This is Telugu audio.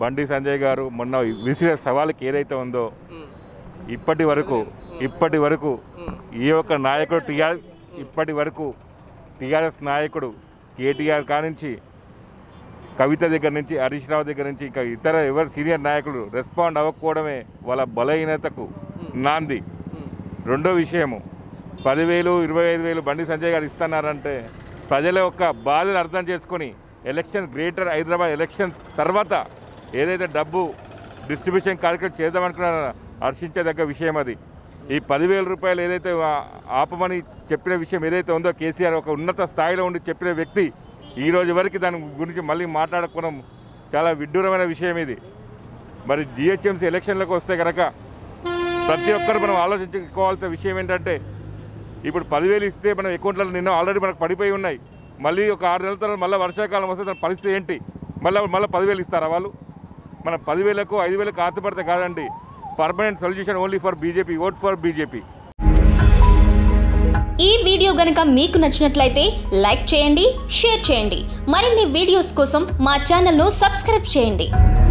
బండి సంజయ్ గారు మొన్న విసిరే సవాలుకి ఏదైతే ఉందో ఇప్పటి వరకు ఇప్పటి వరకు ఈ యొక్క నాయకుడు టీఆర్ ఇప్పటి వరకు టీఆర్ఎస్ నాయకుడు కేటీఆర్ కానించి కవిత దగ్గర నుంచి హరీష్ రావు దగ్గర నుంచి ఇంకా ఇతర ఎవరు సీనియర్ నాయకులు రెస్పాండ్ అవ్వకపోవడమే వాళ్ళ బలహీనతకు నాంది రెండో విషయము పదివేలు ఇరవై ఐదు వేలు బండి సంజయ్ గారు ఇస్తున్నారంటే ప్రజల యొక్క బాధను అర్థం చేసుకొని ఎలక్షన్ గ్రేటర్ హైదరాబాద్ ఎలక్షన్స్ తర్వాత ఏదైతే డబ్బు డిస్ట్రిబ్యూషన్ కార్యక్రమం చేద్దామనుకున్నారో హర్షించదగ్గ విషయం అది ఈ పదివేల రూపాయలు ఏదైతే ఆ- ఆపమని చెప్పిన విషయం ఏదైతే ఉందో కేసీఆర్ ఒక ఉన్నత స్థాయిలో ఉండి చెప్పిన వ్యక్తి ఈ రోజు వరకు దాని గురించి మళ్ళీ మాట్లాడుకోవడం చాలా విడ్డూరమైన విషయం ఇది మరి జిహెచ్ఎంసీ ఎలక్షన్లకు వస్తే కనుక ప్రతి ఒక్కరు మనం ఆలోచించుకోవాల్సిన విషయం ఏంటంటే ఇప్పుడు పదివేలు ఇస్తే మనం అకౌంట్లలో నిన్న ఆల్రెడీ మనకు పడిపోయి ఉన్నాయి మళ్ళీ ఒక ఆరు నెలల తర్వాత మళ్ళీ వర్షాకాలం వస్తే దాని పరిస్థితి ఏంటి మళ్ళీ మళ్ళీ పదివేలు ఇస్తారా వాళ్ళు మన పదివేలకు ఐదు వేలకు ఆశపడితే కాదండి permanent solution only for BJP vote for BJP ఈ వీడియో గనుక మీకు నచ్చినట్లయితే లైక్ చేయండి షేర్ చేయండి మరిన్ని వీడియోస్ కోసం మా ఛానల్ను సబ్స్క్రైబ్ చేయండి